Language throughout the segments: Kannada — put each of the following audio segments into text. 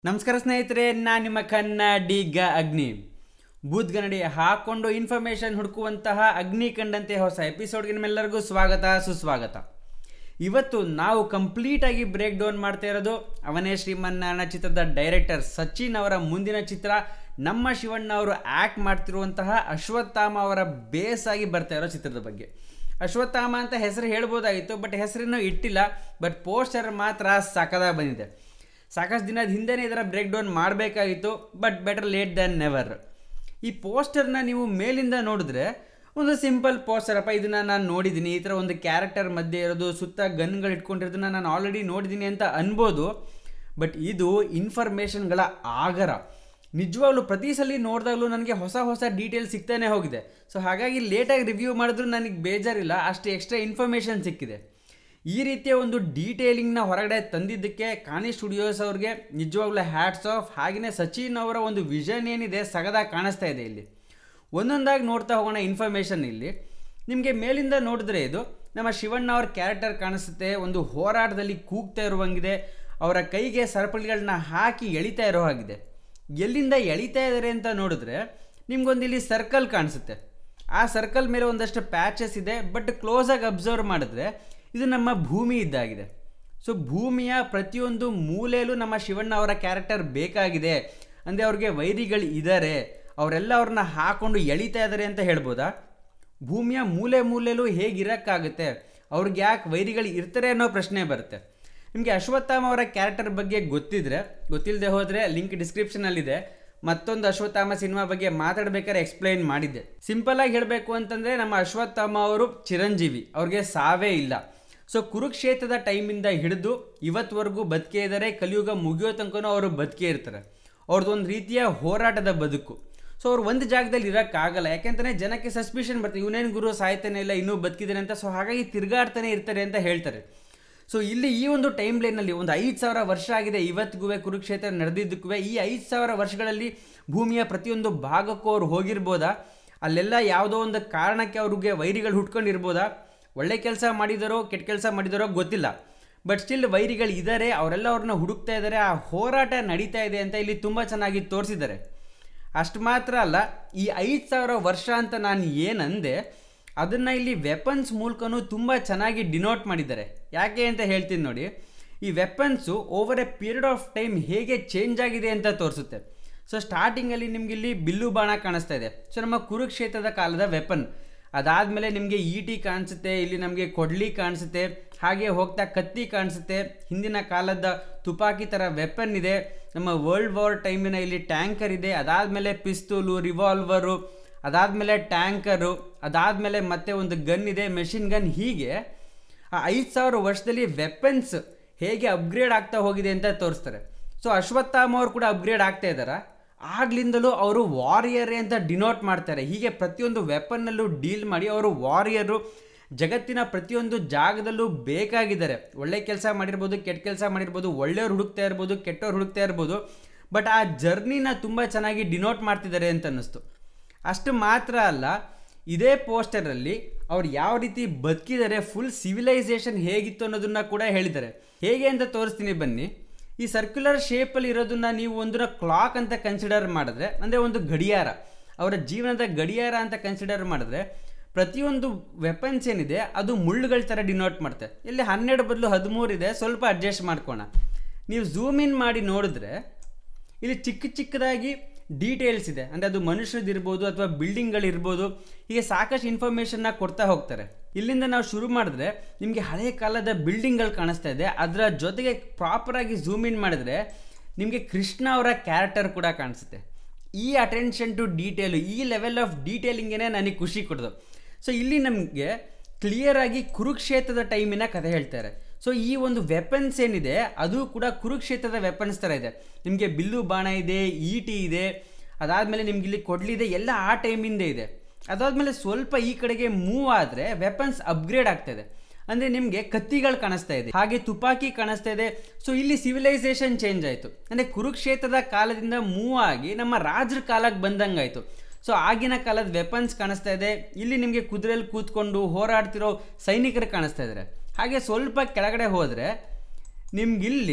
ನಮಸ್ಕಾರ ಸ್ನೇಹಿತರೆ ನಾನು ನಿಮ್ಮ ಕನ್ನಡಿಗ ಅಗ್ನಿ ಬೂತ್ ಗನ್ನಡಿ ಹಾಕೊಂಡು ಇನ್ಫಾರ್ಮೇಷನ್ ಹುಡುಕುವಂತಹ ಅಗ್ನಿ ಕಂಡಂತೆ ಹೊಸ ಎಪಿಸೋಡ್ಗೆ ನಿಮ್ಮೆಲ್ಲರಿಗೂ ಸ್ವಾಗತ ಸುಸ್ವಾಗತ ಇವತ್ತು ನಾವು ಕಂಪ್ಲೀಟಾಗಿ ಬ್ರೇಕ್ ಡೌನ್ ಮಾಡ್ತಾ ಇರೋದು ಅವನೇ ಶ್ರೀಮನ್ನಾರಾಯಣ ಚಿತ್ರದ ಡೈರೆಕ್ಟರ್ ಸಚಿನ್ ಅವರ ಮುಂದಿನ ಚಿತ್ರ ನಮ್ಮ ಶಿವಣ್ಣ ಅವರು ಆ್ಯಕ್ಟ್ ಮಾಡ್ತಿರುವಂತಹ ಅಶ್ವತ್ಥಾಮ ಅವರ ಬೇಸ್ ಆಗಿ ಬರ್ತಾ ಇರೋ ಚಿತ್ರದ ಬಗ್ಗೆ ಅಶ್ವತ್ಥಾಮ ಅಂತ ಹೆಸರು ಹೇಳ್ಬೋದಾಗಿತ್ತು ಬಟ್ ಹೆಸರನ್ನು ಇಟ್ಟಿಲ್ಲ ಬಟ್ ಪೋಸ್ಟರ್ ಮಾತ್ರ ಸಕದಾಗ ಬಂದಿದೆ ಸಾಕಷ್ಟು ದಿನದ ಹಿಂದೆನೇ ಇದರ ಬ್ರೇಕ್ ಡೌನ್ ಮಾಡಬೇಕಾಗಿತ್ತು but better late than never ಈ ಪೋಸ್ಟರ್ನ ನೀವು ಮೇಲಿಂದ ನೋಡಿದ್ರೆ ಒಂದು ಸಿಂಪಲ್ ಪೋಸ್ಟರ್ ಅಪ್ಪ ಇದನ್ನು ನಾನು ನೋಡಿದ್ದೀನಿ ಈ ಥರ ಒಂದು ಕ್ಯಾರೆಕ್ಟರ್ ಮಧ್ಯೆ ಇರೋದು ಸುತ್ತ ಗನ್ಗಳು ಇಟ್ಕೊಂಡಿರೋದನ್ನ ನಾನು ಆಲ್ರೆಡಿ ನೋಡಿದ್ದೀನಿ ಅಂತ ಅನ್ಬೋದು ಬಟ್ ಇದು ಇನ್ಫಾರ್ಮೇಷನ್ಗಳ ಆಗರ ನಿಜವಾಗ್ಲೂ ಪ್ರತಿ ಸಲ ನೋಡಿದಾಗಲೂ ನನಗೆ ಹೊಸ ಹೊಸ ಡೀಟೇಲ್ಸ್ ಸಿಗ್ತಾನೆ ಹೋಗಿದೆ ಸೊ ಹಾಗಾಗಿ ಲೇಟಾಗಿ ರಿವ್ಯೂ ಮಾಡಿದ್ರು ನನಗೆ ಬೇಜಾರಿಲ್ಲ ಅಷ್ಟು ಎಕ್ಸ್ಟ್ರಾ ಇನ್ಫಾರ್ಮೇಷನ್ ಸಿಕ್ಕಿದೆ ಈ ರೀತಿಯ ಒಂದು ಡೀಟೇಲಿಂಗ್ನ ಹೊರಗಡೆ ತಂದಿದ್ದಕ್ಕೆ ಕಾನಿ ಸ್ಟುಡಿಯೋಸ್ ಅವ್ರಿಗೆ ನಿಜವಾಗ್ಲೂ ಹ್ಯಾಟ್ಸ್ ಆಫ್ ಹಾಗೆಯೇ ಸಚಿನ್ ಅವರ ಒಂದು ವಿಷನ್ ಏನಿದೆ ಸಗದಾಗಿ ಕಾಣಿಸ್ತಾ ಇದೆ ಇಲ್ಲಿ ಒಂದೊಂದಾಗಿ ನೋಡ್ತಾ ಹೋಗೋಣ ಇನ್ಫಾರ್ಮೇಷನ್ ಇಲ್ಲಿ ನಿಮಗೆ ಮೇಲಿಂದ ನೋಡಿದ್ರೆ ಇದು ನಮ್ಮ ಶಿವಣ್ಣ ಅವ್ರ ಕ್ಯಾರೆಕ್ಟರ್ ಕಾಣಿಸುತ್ತೆ ಒಂದು ಹೋರಾಟದಲ್ಲಿ ಕೂಗ್ತಾ ಇರುವಂಗಿದೆ ಅವರ ಕೈಗೆ ಸರಪಳಿಗಳನ್ನ ಹಾಕಿ ಎಳಿತಾ ಇರೋ ಹಾಗಿದೆ ಎಲ್ಲಿಂದ ಎಳಿತಾ ಇದ್ದಾರೆ ಅಂತ ನೋಡಿದ್ರೆ ನಿಮ್ಗೊಂದು ಇಲ್ಲಿ ಸರ್ಕಲ್ ಕಾಣಿಸುತ್ತೆ ಆ ಸರ್ಕಲ್ ಮೇಲೆ ಒಂದಷ್ಟು ಪ್ಯಾಚಸ್ ಇದೆ ಬಟ್ ಕ್ಲೋಸಾಗಿ ಅಬ್ಸರ್ವ್ ಮಾಡಿದ್ರೆ ಇದು ನಮ್ಮ ಭೂಮಿ ಇದ್ದಾಗಿದೆ ಸೊ ಭೂಮಿಯ ಪ್ರತಿಯೊಂದು ಮೂಲೆಯಲ್ಲೂ ನಮ್ಮ ಶಿವಣ್ಣ ಅವರ ಕ್ಯಾರೆಕ್ಟರ್ ಬೇಕಾಗಿದೆ ಅಂದರೆ ಅವ್ರಿಗೆ ವೈರಿಗಳು ಇದ್ದಾರೆ ಅವರೆಲ್ಲ ಅವ್ರನ್ನ ಹಾಕೊಂಡು ಎಳಿತಾ ಇದ್ದಾರೆ ಅಂತ ಹೇಳ್ಬೋದಾ ಭೂಮಿಯ ಮೂಲೆ ಮೂಲೆಯಲ್ಲೂ ಹೇಗಿರೋಕ್ಕಾಗುತ್ತೆ ಅವ್ರಿಗೆ ಯಾಕೆ ವೈರಿಗಳು ಇರ್ತಾರೆ ಅನ್ನೋ ಪ್ರಶ್ನೆ ಬರುತ್ತೆ ನಿಮಗೆ ಅಶ್ವತ್ಥಾಮ ಅವರ ಕ್ಯಾರೆಕ್ಟರ್ ಬಗ್ಗೆ ಗೊತ್ತಿದ್ರೆ ಗೊತ್ತಿಲ್ಲದೆ ಹೋದರೆ ಲಿಂಕ್ ಡಿಸ್ಕ್ರಿಪ್ಷನಲ್ಲಿದೆ ಮತ್ತೊಂದು ಅಶ್ವತ್ಥಾಮ ಸಿನಿಮಾ ಬಗ್ಗೆ ಮಾತಾಡ್ಬೇಕಾದ್ರೆ ಎಕ್ಸ್ಪ್ಲೈನ್ ಮಾಡಿದ್ದೆ ಸಿಂಪಲ್ ಆಗಿ ಹೇಳಬೇಕು ಅಂತಂದರೆ ನಮ್ಮ ಅಶ್ವತ್ಥಾಮ ಅವರು ಚಿರಂಜೀವಿ ಅವ್ರಿಗೆ ಸಾವೇ ಇಲ್ಲ ಸೊ ಕುರುಕ್ಷೇತ್ರದ ಟೈಮಿಂದ ಹಿಡಿದು ಇವತ್ತವರೆಗೂ ಬದುಕೇ ಇದ್ದಾರೆ ಕಲಿಯುಗ ಮುಗಿಯೋ ತನಕನೂ ಅವರು ಬದುಕೇ ಇರ್ತಾರೆ ಅವ್ರದ್ದು ಒಂದು ರೀತಿಯ ಹೋರಾಟದ ಬದುಕು ಸೊ ಅವ್ರು ಒಂದು ಜಾಗದಲ್ಲಿ ಇರೋಕ್ಕಾಗಲ್ಲ ಯಾಕೆಂತಲೇ ಜನಕ್ಕೆ ಸಸ್ಪಿಷನ್ ಬರ್ತದೆ ಇವನೇನು ಗುರು ಸಾಯ್ತಾನೆ ಇಲ್ಲ ಇನ್ನೂ ಬದುಕಿದ್ದಾನೆ ಅಂತ ಸೊ ಹಾಗಾಗಿ ತಿರುಗಾಡ್ತಾನೆ ಇರ್ತಾರೆ ಅಂತ ಹೇಳ್ತಾರೆ ಸೊ ಇಲ್ಲಿ ಈ ಒಂದು ಟೈಮ್ ಲೈನಲ್ಲಿ ಒಂದು ಐದು ಸಾವಿರ ವರ್ಷ ಆಗಿದೆ ಇವತ್ತಿಗೂ ಕುರುಕ್ಷೇತ್ರ ನಡೆದಿದ್ದಕ್ಕೂ ಈ ಐದು ಸಾವಿರ ವರ್ಷಗಳಲ್ಲಿ ಭೂಮಿಯ ಪ್ರತಿಯೊಂದು ಭಾಗಕ್ಕೂ ಅವ್ರು ಹೋಗಿರ್ಬೋದಾ ಅಲ್ಲೆಲ್ಲ ಯಾವುದೋ ಒಂದು ಕಾರಣಕ್ಕೆ ಅವ್ರಿಗೆ ವೈರಿಗಳು ಹುಟ್ಕೊಂಡಿರ್ಬೋದಾ ಒಳ್ಳೆ ಕೆಲಸ ಮಾಡಿದಾರೋ ಕೆಟ್ಟ ಕೆಲಸ ಮಾಡಿದಾರೋ ಗೊತ್ತಿಲ್ಲ ಬಟ್ ಸ್ಟಿಲ್ ವೈರಿಗಳು ಇದ್ದಾರೆ ಅವರೆಲ್ಲ ಅವ್ರನ್ನ ಹುಡುಕ್ತಾ ಇದ್ದಾರೆ ಆ ಹೋರಾಟ ನಡೀತಾ ಇದೆ ಅಂತ ಇಲ್ಲಿ ತುಂಬ ಚೆನ್ನಾಗಿ ತೋರಿಸಿದ್ದಾರೆ ಅಷ್ಟು ಮಾತ್ರ ಅಲ್ಲ ಈ ಐದು ಸಾವಿರ ವರ್ಷ ಅಂತ ನಾನು ಏನಂದೆ ಅದನ್ನು ಇಲ್ಲಿ ವೆಪನ್ಸ್ ಮೂಲಕನೂ ತುಂಬ ಚೆನ್ನಾಗಿ ಡಿನೋಟ್ ಮಾಡಿದ್ದಾರೆ ಯಾಕೆ ಅಂತ ಹೇಳ್ತೀನಿ ನೋಡಿ ಈ weapons over a period of time ಹೇಗೆ ಚೇಂಜ್ ಆಗಿದೆ ಅಂತ ತೋರಿಸುತ್ತೆ ಸೊ ಸ್ಟಾರ್ಟಿಂಗಲ್ಲಿ ನಿಮ್ಗೆ ಇಲ್ಲಿ ಬಿಲ್ಲು ಬಾಣ ಕಾಣಿಸ್ತಾ ಇದೆ ಸೊ ನಮ್ಮ ಕುರುಕ್ಷೇತ್ರದ ಕಾಲದ ವೆಪನ್ ಅದಾದಮೇಲೆ ನಿಮಗೆ ಈಟಿ ಕಾಣಿಸುತ್ತೆ ಇಲ್ಲಿ ನಮಗೆ ಕೊಡ್ಲಿ ಕಾಣಿಸುತ್ತೆ ಹಾಗೆ ಹೋಗ್ತಾ ಕತ್ತಿ ಕಾಣಿಸುತ್ತೆ ಹಿಂದಿನ ಕಾಲದ ತುಪಾಕಿ ಥರ ವೆಪನ್ ಇದೆ ನಮ್ಮ ವರ್ಲ್ಡ್ ವಾರ್ ಟೈಮಿನ ಇಲ್ಲಿ ಟ್ಯಾಂಕರ್ ಇದೆ ಅದಾದಮೇಲೆ ಪಿಸ್ತೂಲು ರಿವಾಲ್ವರು ಅದಾದಮೇಲೆ ಟ್ಯಾಂಕರು ಅದಾದಮೇಲೆ ಮತ್ತೆ ಒಂದು ಗನ್ ಇದೆ ಮೆಷಿನ್ ಗನ್ ಹೀಗೆ ಆ ಐದು ಸಾವಿರ ವರ್ಷದಲ್ಲಿ ವೆಪನ್ಸ್ ಹೇಗೆ ಅಪ್ಗ್ರೇಡ್ ಆಗ್ತಾ ಹೋಗಿದೆ ಅಂತ ತೋರಿಸ್ತಾರೆ ಸೊ ಅಶ್ವತ್ಥಾಮ ಅವರು ಕೂಡ ಅಪ್ಗ್ರೇಡ್ ಆಗ್ತಾ ಇದ್ದಾರಾ ಆಗ್ಲಿಂದಲೂ ಅವರು ವಾರಿಯರೇ ಅಂತ ಡಿನೋಟ್ ಮಾಡ್ತಾರೆ ಹೀಗೆ ಪ್ರತಿಯೊಂದು ವೆಪನ್ನಲ್ಲೂ ಡೀಲ್ ಮಾಡಿ ಅವರು ವಾರಿಯರು ಜಗತ್ತಿನ ಪ್ರತಿಯೊಂದು ಜಾಗದಲ್ಲೂ ಬೇಕಾಗಿದ್ದಾರೆ ಒಳ್ಳೆ ಕೆಲಸ ಮಾಡಿರ್ಬೋದು ಕೆಟ್ಟ ಕೆಲಸ ಮಾಡಿರ್ಬೋದು ಒಳ್ಳೆಯವ್ರು ಹುಡುಕ್ತಾ ಇರ್ಬೋದು ಕೆಟ್ಟವ್ರು ಹುಡುಕ್ತಾ ಇರ್ಬೋದು ಬಟ್ ಆ ಜರ್ನಿನ ತುಂಬ ಚೆನ್ನಾಗಿ ಡಿನೋಟ್ ಮಾಡ್ತಿದ್ದಾರೆ ಅಂತ ಅನ್ನಿಸ್ತು ಅಷ್ಟು ಮಾತ್ರ ಅಲ್ಲ ಇದೇ ಪೋಸ್ಟರಲ್ಲಿ ಅವ್ರು ಯಾವ ರೀತಿ ಬದುಕಿದ್ದಾರೆ ಫುಲ್ ಸಿವಿಲೈಸೇಷನ್ ಹೇಗಿತ್ತು ಅನ್ನೋದನ್ನ ಕೂಡ ಹೇಳಿದ್ದಾರೆ ಹೇಗೆ ಅಂತ ತೋರಿಸ್ತೀನಿ ಬನ್ನಿ ಈ ಸರ್ಕ್ಯುಲರ್ ಶೇಪಲ್ಲಿ ಇರೋದನ್ನ ನೀವು ಒಂದನ್ನ ಕ್ಲಾಕ್ ಅಂತ ಕನ್ಸಿಡರ್ ಮಾಡಿದ್ರೆ ಅಂದರೆ ಒಂದು ಗಡಿಯಾರ ಅವರ ಜೀವನದ ಗಡಿಯಾರ ಅಂತ ಕನ್ಸಿಡರ್ ಮಾಡಿದ್ರೆ ಪ್ರತಿಯೊಂದು ವೆಪನ್ಸ್ ಏನಿದೆ ಅದು ಮುಳ್ಳುಗಳ ಥರ ಡಿನೋಟ್ ಮಾಡುತ್ತೆ ಇಲ್ಲಿ ಹನ್ನೆರಡು ಬದಲು ಹದಿಮೂರು ಇದೆ ಸ್ವಲ್ಪ ಅಡ್ಜಸ್ಟ್ ಮಾಡ್ಕೋಣ ನೀವು ಝೂಮ್ ಇನ್ ಮಾಡಿ ನೋಡಿದ್ರೆ ಇಲ್ಲಿ ಚಿಕ್ಕ ಚಿಕ್ಕದಾಗಿ ಡೀಟೇಲ್ಸ್ ಇದೆ ಅಂದರೆ ಅದು ಮನುಷ್ಯರದಿರ್ಬೋದು ಅಥವಾ ಬಿಲ್ಡಿಂಗ್ಗಳಿರ್ಬೋದು ಹೀಗೆ ಸಾಕಷ್ಟು ಇನ್ಫಾರ್ಮೇಷನ್ನ ಕೊಡ್ತಾ ಹೋಗ್ತಾರೆ ಇಲ್ಲಿಂದ ನಾವು ಶುರು ಮಾಡಿದ್ರೆ ನಿಮಗೆ ಹಳೆಯ ಕಾಲದ ಬಿಲ್ಡಿಂಗ್ಗಳು ಕಾಣಿಸ್ತಾ ಇದೆ ಅದರ ಜೊತೆಗೆ ಪ್ರಾಪರಾಗಿ ಝೂಮ್ ಇನ್ ಮಾಡಿದ್ರೆ ನಿಮಗೆ ಕೃಷ್ಣ ಅವರ ಕ್ಯಾರೆಕ್ಟರ್ ಕೂಡ ಕಾಣಿಸುತ್ತೆ ಈ ಅಟೆನ್ಷನ್ ಟು ಡೀಟೇಲು ಈ ಲೆವೆಲ್ ಆಫ್ ಡೀಟೇಲಿಂಗೇ ನನಗೆ ಖುಷಿ ಕೊಡೋದು ಸೊ ಇಲ್ಲಿ ನಮಗೆ ಕ್ಲಿಯರ್ ಆಗಿ ಕುರುಕ್ಷೇತ್ರದ ಟೈಮಿನ ಕಥೆ ಹೇಳ್ತಾರೆ ಸೊ ಈ ಒಂದು ವೆಪನ್ಸ್ ಏನಿದೆ ಅದು ಕೂಡ ಕುರುಕ್ಷೇತ್ರದ ವೆಪನ್ಸ್ ಥರ ಇದೆ ನಿಮಗೆ ಬಿಲ್ಲು ಬಾಣ ಇದೆ ಈಟಿ ಇದೆ ಅದಾದಮೇಲೆ ನಿಮ್ಗೆ ಇಲ್ಲಿ ಕೊಡ್ಲಿದೆ ಎಲ್ಲ ಆ ಟೈಮಿಂದ ಇದೆ ಅದಾದಮೇಲೆ ಸ್ವಲ್ಪ ಈ ಕಡೆಗೆ ಮೂವ್ ಆದರೆ ವೆಪನ್ಸ್ ಅಪ್ಗ್ರೇಡ್ ಆಗ್ತಾ ಇದೆ ಅಂದರೆ ನಿಮಗೆ ಕತ್ತಿಗಳು ಕಾಣಿಸ್ತಾ ಇದೆ ಹಾಗೆ ತುಪಾಕಿ ಕಾಣಿಸ್ತಾ ಇದೆ ಸೊ ಇಲ್ಲಿ ಸಿವಿಲೈಸೇಷನ್ ಚೇಂಜ್ ಆಯಿತು ಅಂದರೆ ಕುರುಕ್ಷೇತ್ರದ ಕಾಲದಿಂದ ಮೂವ್ ಆಗಿ ನಮ್ಮ ರಾಜರ ಕಾಲಕ್ಕೆ ಬಂದಂಗಾಯಿತು ಸೊ ಆಗಿನ ಕಾಲದ ವೆಪನ್ಸ್ ಕಾಣಿಸ್ತಾ ಇದೆ ಇಲ್ಲಿ ನಿಮಗೆ ಕುದುರೆಯಲ್ಲಿ ಕೂತ್ಕೊಂಡು ಹೋರಾಡ್ತಿರೋ ಸೈನಿಕರು ಕಾಣಿಸ್ತಾ ಇದ್ದಾರೆ ಹಾಗೆ ಸ್ವಲ್ಪ ಕೆಳಗಡೆ ಹೋದರೆ ನಿಮ್ಗಿಲ್ಲಿ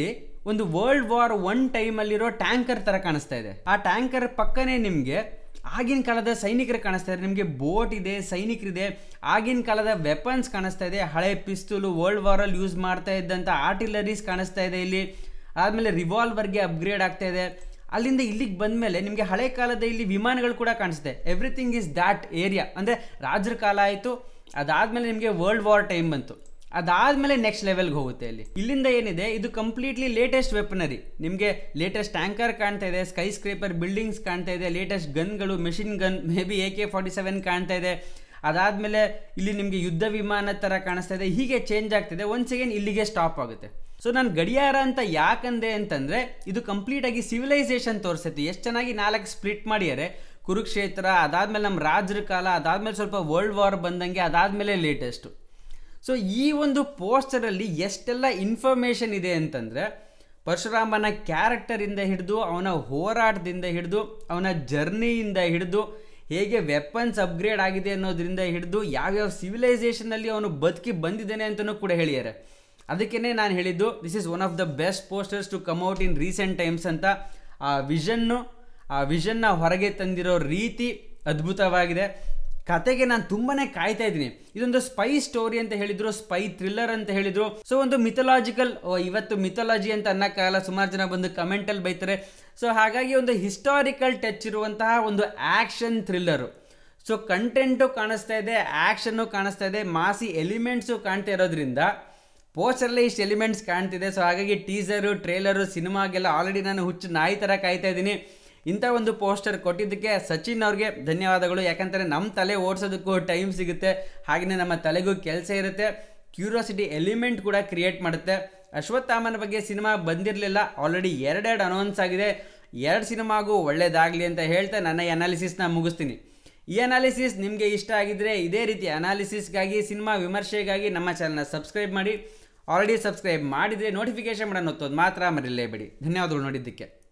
ಒಂದು ವರ್ಲ್ಡ್ ವಾರ್ ಒನ್ ಟೈಮಲ್ಲಿರೋ ಟ್ಯಾಂಕರ್ ಥರ ಕಾಣಿಸ್ತಾ ಇದೆ ಆ ಟ್ಯಾಂಕರ್ ಪಕ್ಕನೇ ನಿಮಗೆ ಆಗಿನ ಕಾಲದ ಸೈನಿಕರು ಕಾಣಿಸ್ತಾ ಇದೆ ನಿಮಗೆ ಬೋಟ್ ಇದೆ ಸೈನಿಕರಿದೆ ಆಗಿನ ಕಾಲದ ವೆಪನ್ಸ್ ಕಾಣಿಸ್ತಾ ಇದೆ ಹಳೆ ಪಿಸ್ತೂಲು ವರ್ಲ್ಡ್ ವಾರಲ್ಲಿ ಯೂಸ್ ಮಾಡ್ತಾ ಇದ್ದಂಥ ಆರ್ಟಿಲರೀಸ್ ಕಾಣಿಸ್ತಾ ಇದೆ ಇಲ್ಲಿ ಆದಮೇಲೆ ರಿವಾಲ್ವರ್ಗೆ ಅಪ್ಗ್ರೇಡ್ ಆಗ್ತಾ ಇದೆ ಅಲ್ಲಿಂದ ಇಲ್ಲಿಗೆ ಬಂದಮೇಲೆ ನಿಮಗೆ ಹಳೆ ಕಾಲದ ಇಲ್ಲಿ ವಿಮಾನಗಳು ಕೂಡ ಕಾಣಿಸುತ್ತೆ ಎವ್ರಿಥಿಂಗ್ ಇಸ್ ದ್ಯಾಟ್ ಏರಿಯಾ ಅಂದರೆ ರಾಜರ ಕಾಲ ಆಯಿತು ಅದಾದಮೇಲೆ ನಿಮಗೆ ವರ್ಲ್ಡ್ ವಾರ್ ಟೈಮ್ ಬಂತು ಅದಾದಮೇಲೆ ನೆಕ್ಸ್ಟ್ ಲೆವೆಲ್ಗೆ ಹೋಗುತ್ತೆ ಇಲ್ಲಿ ಇಲ್ಲಿಂದ ಏನಿದೆ ಇದು ಕಂಪ್ಲೀಟ್ಲಿ ಲೇಟೆಸ್ಟ್ ವೆಪನರಿ ನಿಮಗೆ ಲೇಟೆಸ್ಟ್ ಟ್ಯಾಂಕರ್ ಕಾಣ್ತಾ ಇದೆ ಸ್ಕೈ ಸ್ಕ್ರೇಪರ್ ಬಿಲ್ಡಿಂಗ್ಸ್ ಕಾಣ್ತಾ ಇದೆ ಲೇಟೆಸ್ಟ್ ಗನ್ಗಳು machine gun maybe A K forty seven ಕಾಣ್ತಾ ಇದೆ ಅದಾದಮೇಲೆ ಇಲ್ಲಿ ನಿಮಗೆ ಯುದ್ಧ ವಿಮಾನ ಥರ ಕಾಣಿಸ್ತಾ ಇದೆ ಹೀಗೆ ಚೇಂಜ್ ಆಗ್ತಿದೆ ಒಂದು ಸೆಕೆಂಡ್ ಇಲ್ಲಿಗೆ ಸ್ಟಾಪ್ ಆಗುತ್ತೆ ಸೊ ನಾನು ಗಡಿಯಾರ ಅಂತ ಯಾಕಂದೆ ಅಂತಂದರೆ ಇದು ಕಂಪ್ಲೀಟಾಗಿ ಸಿವಿಲೈಸೇಷನ್ ತೋರಿಸುತ್ತೆ ಎಷ್ಟು ಚೆನ್ನಾಗಿ ನಾಲ್ಕು ಸ್ಪ್ಲಿಟ್ ಮಾಡಿದ್ದಾರೆ ಕುರುಕ್ಷೇತ್ರ ಅದಾದಮೇಲೆ ನಮ್ಮ ರಾಜರ ಕಾಲ ಅದಾದಮೇಲೆ ಸ್ವಲ್ಪ ವರ್ಲ್ಡ್ ವಾರ್ ಬಂದಂಗೆ ಅದಾದಮೇಲೆ ಲೇಟೆಸ್ಟು ಸೊ ಈ ಒಂದು ಪೋಸ್ಟರಲ್ಲಿ ಎಷ್ಟೆಲ್ಲ ಇನ್ಫಾರ್ಮೇಷನ್ ಇದೆ ಅಂತಂದರೆ ಪರಶುರಾಮನ ಕ್ಯಾರೆಕ್ಟರಿಂದ ಹಿಡಿದು ಅವನ ಹೋರಾಟದಿಂದ ಹಿಡಿದು ಅವನ ಜರ್ನಿಯಿಂದ ಹಿಡಿದು ಹೇಗೆ ವೆಪನ್ಸ್ ಅಪ್ಗ್ರೇಡ್ ಆಗಿದೆ ಅನ್ನೋದ್ರಿಂದ ಹಿಡಿದು ಯಾವ್ಯಾವ ಸಿವಿಲೈಸೇಷನಲ್ಲಿ ಅವನು ಬದುಕಿ ಬಂದಿದ್ದಾನೆ ಅಂತಲೂ ಕೂಡ ಹೇಳಿದ್ದಾರೆ ಅದಕ್ಕೇ ನಾನು ಹೇಳಿದ್ದು this is one of the best posters to come out in recent times ಅಂತ ಆ ವಿಷನ್ನು ಆ ವಿಷನ್ನ ಹೊರಗೆ ತಂದಿರೋ ರೀತಿ ಅದ್ಭುತವಾಗಿದೆ ಕತೆಗೆ ನಾನು ತುಂಬಾನೇ ಕಾಯ್ತಾ ಇದ್ದೀನಿ ಇದೊಂದು ಸ್ಪೈ ಸ್ಟೋರಿ ಅಂತ ಹೇಳಿದ್ರು ಸ್ಪೈ ಥ್ರಿಲ್ಲರ್ ಅಂತ ಹೇಳಿದ್ರು ಸೊ ಒಂದು ಮಿಥಲಾಜಿಕಲ್ ಇವತ್ತು ಮಿಥಾಲಜಿ ಅಂತ ಅನ್ನಕ್ಕಾಗಲ್ಲ ಸುಮಾರು ಜನ ಬಂದು ಕಮೆಂಟಲ್ಲಿ ಬೈತಾರೆ ಸೊ ಹಾಗಾಗಿ ಒಂದು ಹಿಸ್ಟಾರಿಕಲ್ ಟಚ್ ಇರುವಂತಹ ಒಂದು ಆ್ಯಕ್ಷನ್ ಥ್ರಿಲ್ಲರು ಸೊ ಕಂಟೆಂಟು ಕಾಣಿಸ್ತಾ ಇದೆ ಆ್ಯಕ್ಷನ್ನು ಕಾಣಿಸ್ತಾ ಇದೆ ಮಾಸಿ ಎಲಿಮೆಂಟ್ಸು ಕಾಣ್ತಾ ಇರೋದ್ರಿಂದ ಪೋಸ್ಟರಲ್ಲೇ ಇಷ್ಟು ಎಲಿಮೆಂಟ್ಸ್ ಕಾಣ್ತಿದೆ ಸೊ ಹಾಗಾಗಿ ಟೀಸರು ಟ್ರೇಲರು ಸಿನಿಮಾಗೆಲ್ಲ ಆಲ್ರೆಡಿ ನಾನು ಹುಚ್ಚು ನಾಯಿ ಥರ ಕಾಯ್ತಾ ಇದ್ದೀನಿ ಇಂಥ ಒಂದು ಪೋಸ್ಟರ್ ಕೊಟ್ಟಿದ್ದಕ್ಕೆ ಸಚಿನ್ ಅವ್ರಿಗೆ ಧನ್ಯವಾದಗಳು ಯಾಕಂದರೆ ನಮ್ಮ ತಲೆ ಓಡಿಸೋದಕ್ಕೂ ಟೈಮ್ ಸಿಗುತ್ತೆ ಹಾಗೆಯೇ ನಮ್ಮ ತಲೆಗೂ ಕೆಲಸ ಇರುತ್ತೆ ಕ್ಯೂರಿಯಾಸಿಟಿ ಎಲಿಮೆಂಟ್ ಕೂಡ ಕ್ರಿಯೇಟ್ ಮಾಡುತ್ತೆ ಅಶ್ವತ್ಥಾಮನ ಬಗ್ಗೆ ಸಿನಿಮಾ ಬಂದಿರಲಿಲ್ಲ ಆಲ್ರೆಡಿ ಎರಡೆರಡು ಅನೌನ್ಸ್ ಆಗಿದೆ ಎರಡು ಸಿನಿಮಾಗೂ ಒಳ್ಳೇದಾಗಲಿ ಅಂತ ಹೇಳ್ತಾ ನನ್ನ ಈ ಅನಾಲಿಸಿಸ್ನ ಮುಗಿಸ್ತೀನಿ ಈ ಅನಾಲಿಸಿಸ್ ನಿಮಗೆ ಇಷ್ಟ ಆಗಿದ್ದರೆ ಇದೇ ರೀತಿ ಅನಾಲಿಸಿಸ್ಗಾಗಿ ಸಿನಿಮಾ ವಿಮರ್ಶೆಗಾಗಿ ನಮ್ಮ ಚಾನಲ್ನ ಸಬ್ಸ್ಕ್ರೈಬ್ ಮಾಡಿ ಆಲ್ರೆಡಿ ಸಬ್ಸ್ಕ್ರೈಬ್ ಮಾಡಿದರೆ ನೋಟಿಫಿಕೇಶನ್ ಮಾಡೋಣ ಒತ್ತೋದು ಮಾತ್ರ ಮರಿಲೇಬೇಡಿ ಧನ್ಯವಾದಗಳು ನೋಡಿದ್ದಕ್ಕೆ